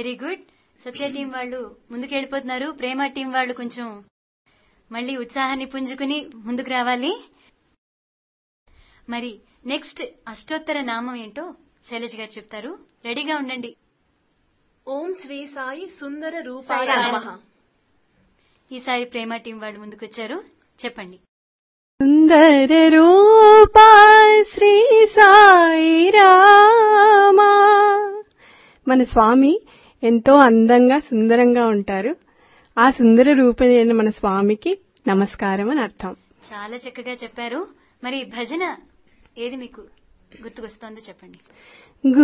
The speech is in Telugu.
వెరీ గుడ్ సత్య టీం వాళ్ళు ముందుకు వెళ్ళిపోతున్నారు ప్రేమ టీం వాళ్ళు కొంచెం మళ్ళీ ఉత్సాహాన్ని పుంజుకుని ముందుకు రావాలి మరి నెక్స్ట్ అష్టోత్తర నామం ఏంటో శైలజ్ గారు చెప్తారు రెడీగా ఉండండి ఓం శ్రీ సాయి సుందర రూపాయ సాయి నమః ఈసారి ప్రేమ టీం వాళ్ళు ముందుకు వచ్చారు చెప్పండి సుందర రూపా శ్రీ సాయి రామా మన స్వామి ఎంతో అందంగా సుందరంగా ఉంటారు ఆ సుందర రూపమైన మన స్వామికి నమస్కారం అని అర్థం చాలా చక్కగా చెప్పారు మరి భజన ఏది మీకు గుర్తుకొస్తోందో చెప్పండి